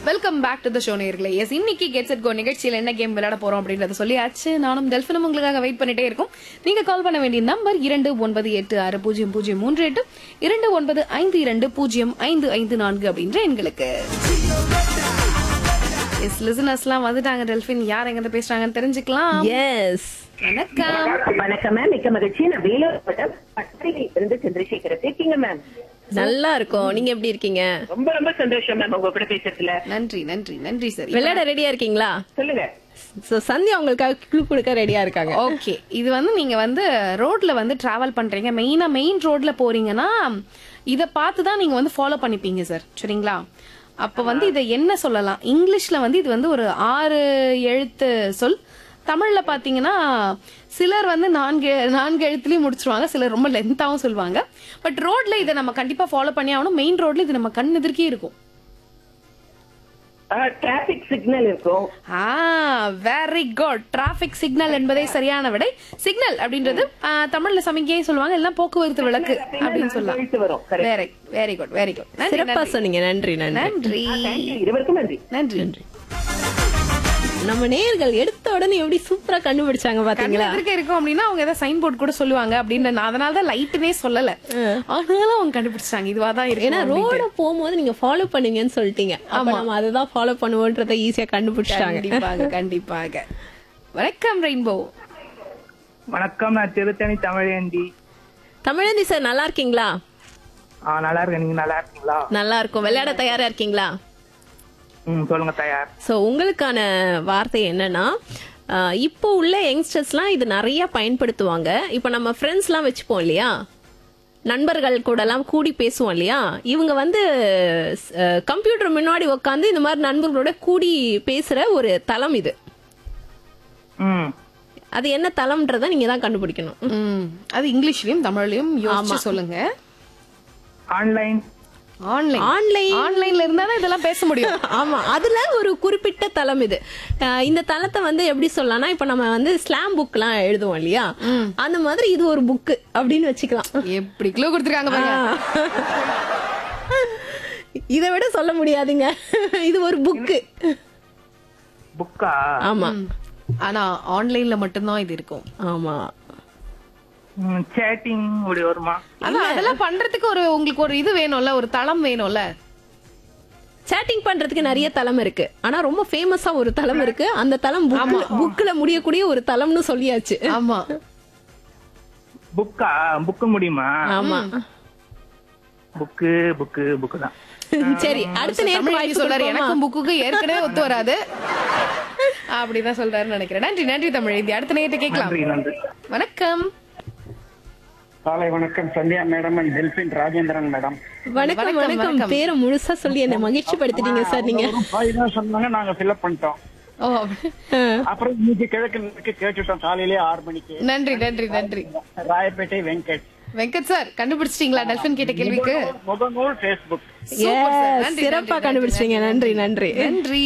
Welcome back to the show நேர்களே yes இன்னைக்கு get set go நிகழ்ச்சியில் என்ன கேம் விளையாட போறோம் அப்படின்றத சொல்லியாச்சு நானும் டெல்ஃபினும் உங்களுக்காக வெயிட் பண்ணிட்டே இருக்கும் நீங்க கால் பண்ண வேண்டிய நம்பர் இரண்டு ஒன்பது எட்டு ஆறு பூஜ்ஜியம் பூஜ்ஜியம் மூன்று எட்டு இரண்டு ஒன்பது ஐந்து இரண்டு பூஜ்ஜியம் ஐந்து ஐந்து நான்கு அப்படின்ற எண்களுக்கு எஸ் லிசனர்ஸ்லாம் வந்துட்டாங்க டெல்ஃபின் யார் எங்க பேசுறாங்கன்னு தெரிஞ்சுக்கலாம் எஸ் வணக்கம் வணக்கம் மேம் மிக்க மகிழ்ச்சி நான் வேலூர் மாவட்டம் பட்டறையில் இருந்து சந்திரசேகர் இருக்கீங்க மேம் நல்லா இருக்கும் நீங்க எப்படி இருக்கீங்க ரொம்ப ரொம்ப சந்தோஷம் மேம் உங்க கூட பேசுறதுல நன்றி நன்றி நன்றி சார் விளையாட ரெடியா இருக்கீங்களா சொல்லுங்க சோ சந்தியா உங்களுக்காக க்ளூ கொடுக்க ரெடியா இருக்காங்க ஓகே இது வந்து நீங்க வந்து ரோட்ல வந்து டிராவல் பண்றீங்க மெயினா மெயின் ரோட்ல போறீங்கன்னா இத பார்த்து தான் நீங்க வந்து ஃபாலோ பண்ணிப்பீங்க சார் சரிங்களா அப்ப வந்து இதை என்ன சொல்லலாம் இங்கிலீஷ்ல வந்து இது வந்து ஒரு ஆறு எழுத்து சொல் தமிழ்ல பாத்தீங்கன்னா சிலர் வந்து நான்கு நான்கு எழுத்துலயும் முடிச்சிருவாங்க சிலர் ரொம்ப லென்த்தாவும் சொல்லுவாங்க பட் ரோட்ல இதை நம்ம கண்டிப்பா ஃபாலோ பண்ணி ஆகணும் மெயின் ரோட்ல இது நம்ம கண் எதிர்க்கே இருக்கும் டிராபிக் சிக்னல் இருக்கும் ஆ வெரி குட் டிராபிக் சிக்னல் என்பதே சரியான விடை சிக்னல் அப்படின்றது ஆ, தமிழ்ல சமிக்கையே சொல்லுவாங்க எல்லாம் போக்குவரத்து விளக்கு அப்படின்னு சொல்லலாம் எழுத்து வரும் correct. Very very good very good நன்றி சிறப்பா சொன்னீங்க நன்றி நன்றி நன்றி Thank you. இருவருக்கும் நன்றி நன்றி நம்ம நேர்கள் எடுத்த உடனே எப்படி சூப்பரா கண்டுபிடிச்சாங்க பாத்தீங்களா எதிர்க்க இருக்கும் அப்படின்னா அவங்க ஏதாவது சைன் போர்டு கூட சொல்லுவாங்க அப்படின்னு நான் அதனால தான் லைட்டுனே சொல்லல ஆனாலும் அவங்க கண்டுபிடிச்சாங்க இதுவா தான் ஏன்னா இருக்கு ரோட போகும்போது நீங்க ஃபாலோ பண்ணுவீங்கன்னு சொல்லிட்டீங்க அப்ப நம்ம அதுதான் ஃபாலோ பண்ணுவோன்றத ஈஸியா கண்டுபிடிச்சிட்டாங்க கண்டிப்பாக கண்டிப்பாக வணக்கம் ரெயின்போ வணக்கம் நான் திருத்தணி தமிழேந்தி தமிழந்தி சார் நல்லா இருக்கீங்களா ஆ நல்லா இருக்கேன் நீங்க நல்லா இருக்கீங்களா நல்லா இருக்கும் விளையாட தயாரா இருக்கீங்களா ம் சொல்லுங்க தயார் ஸோ உங்களுக்கான வார்த்தை என்னன்னா ஆஹ் இப்போ உள்ள யங்ஸ்டர்ஸ்லாம் இது நிறைய பயன்படுத்துவாங்க இப்போ நம்ம ஃப்ரெண்ட்ஸ்லாம் வச்சுப்போம் இல்லையா நண்பர்கள் கூடலாம் கூடி பேசுவோம் இல்லையா இவங்க வந்து கம்ப்யூட்டர் முன்னாடி உட்காந்து இந்த மாதிரி நண்பர்களோட கூடி பேசுற ஒரு தளம் இது ம் அது என்ன தளம்ன்றத நீங்க தான் கண்டுபிடிக்கணும் ம் அது இங்கிலீஷ்லயும் தமிழ்லயும் யோசிச்சு சொல்லுங்க ஆன்லைன் ஆன்லைன் ஆன்லைன் ஆன்லைன்ல இருந்தா தான் இதெல்லாம் பேச முடியும் ஆமா அதுல ஒரு குறிப்பிட்ட தளம் இது ஆஹ் இந்த தளத்தை வந்து எப்படி சொல்லலாம்னா இப்ப நம்ம வந்து ஸ்லாம் புக்லாம் எழுதுவோம் இல்லையா அந்த மாதிரி இது ஒரு புக்கு அப்படின்னு வச்சுக்கலாம் எப்படி கிலோ கொடுத்துருக்காங்க பாருங்க இதை விட சொல்ல முடியாதுங்க இது ஒரு புக்கு புக்கா ஆமா ஆனா ஆன்லைன்ல மட்டும்தான் இது இருக்கும் ஆமா சேட்டிங் இப்படி வருமா அதான் அதெல்லாம் பண்றதுக்கு ஒரு உங்களுக்கு ஒரு இது வேணும்ல ஒரு தளம் வேணும்ல சேட்டிங் பண்றதுக்கு நிறைய தளம் இருக்கு ஆனா ரொம்ப ஃபேமஸா ஒரு தளம் இருக்கு அந்த தளம் புக்ல புக்ல முடியக்கூடிய ஒரு தளம்னு சொல்லியாச்சு ஆமா புக்கா புக்கு முடியுமா ஆமா புக்கு புக்கு புக்கு தான் சரி அடுத்த நேரம் தமிழ் வாய்ப்பு சொல்றாரு கொடுப்போமா? எனக்கும் புக்குக்கு ஏற்கனவே ஒத்து வராது அப்படிதான் சொல்றாருன்னு நினைக்கிறேன் நன்றி நன்றி தமிழ் இந்த அடுத்த நேரத்தை கேட்கலாம் நன்றி நன்றி வணக்கம் காலை வணக்கம் Sandhya madam and Delphine Rajendran madam வணக்கம் வணக்கம், வணக்கம் வணக்கம். பேரை முழுசா சொல்லி என்ன மகிழ்ச்சி படுத்திட்டீங்க சார் நீங்க ஒரு பாய் தான் சொன்னாங்க நாங்க ஃபில்அப் பண்ணிட்டோம் ஓ அப்புறம் இன்னைக்கு கிழக்கு மேற்கு கேட்டுட்டோம் காலையிலே ஆறு மணிக்கு நன்றி நன்றி நன்றி ராயப்பேட்டை வெங்கட் வெங்கட் சார் கண்டுபிடிச்சிட்டீங்களா டெல்பின் கேட்ட கேள்விக்கு முகநூல் ஃபேஸ்புக் சூப்பர் சார். Yes, நன்றி, சிறப்பா நன்றி, கண்டுபிடிச்சீங்க நன்றி நன்றி நன்றி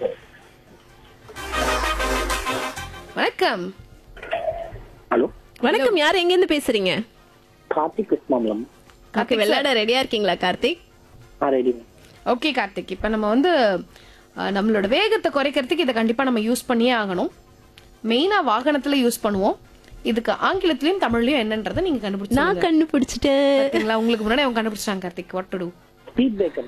வணக்கம் ஹலோ வணக்கம் யார் எங்க இருந்து பேசுறீங்க கார்த்திக் கிருஷ்ணாமலம் ஓகே விளையாட ரெடியா இருக்கீங்களா கார்த்திக் ரெடி ஓகே கார்த்திக் இப்ப நம்ம வந்து அஹ், நம்மளோட வேகத்தை குறைக்கிறதுக்கு இதை கண்டிப்பா நம்ம யூஸ் பண்ணியே ஆகணும் மெயினா வாகனத்துல யூஸ் பண்ணுவோம் இதுக்கு ஆங்கிலத்திலயும் தமிழ்லயும் என்னன்றதை நீங்க கண்டுபிடிச்சு நான் கண்டுபிடிச்சிட்டேன் பாத்தீங்களா உங்களுக்கு முன்னாடி அவங்க கண்டுபிடிச்சாங்க Karthik what to do speed breaker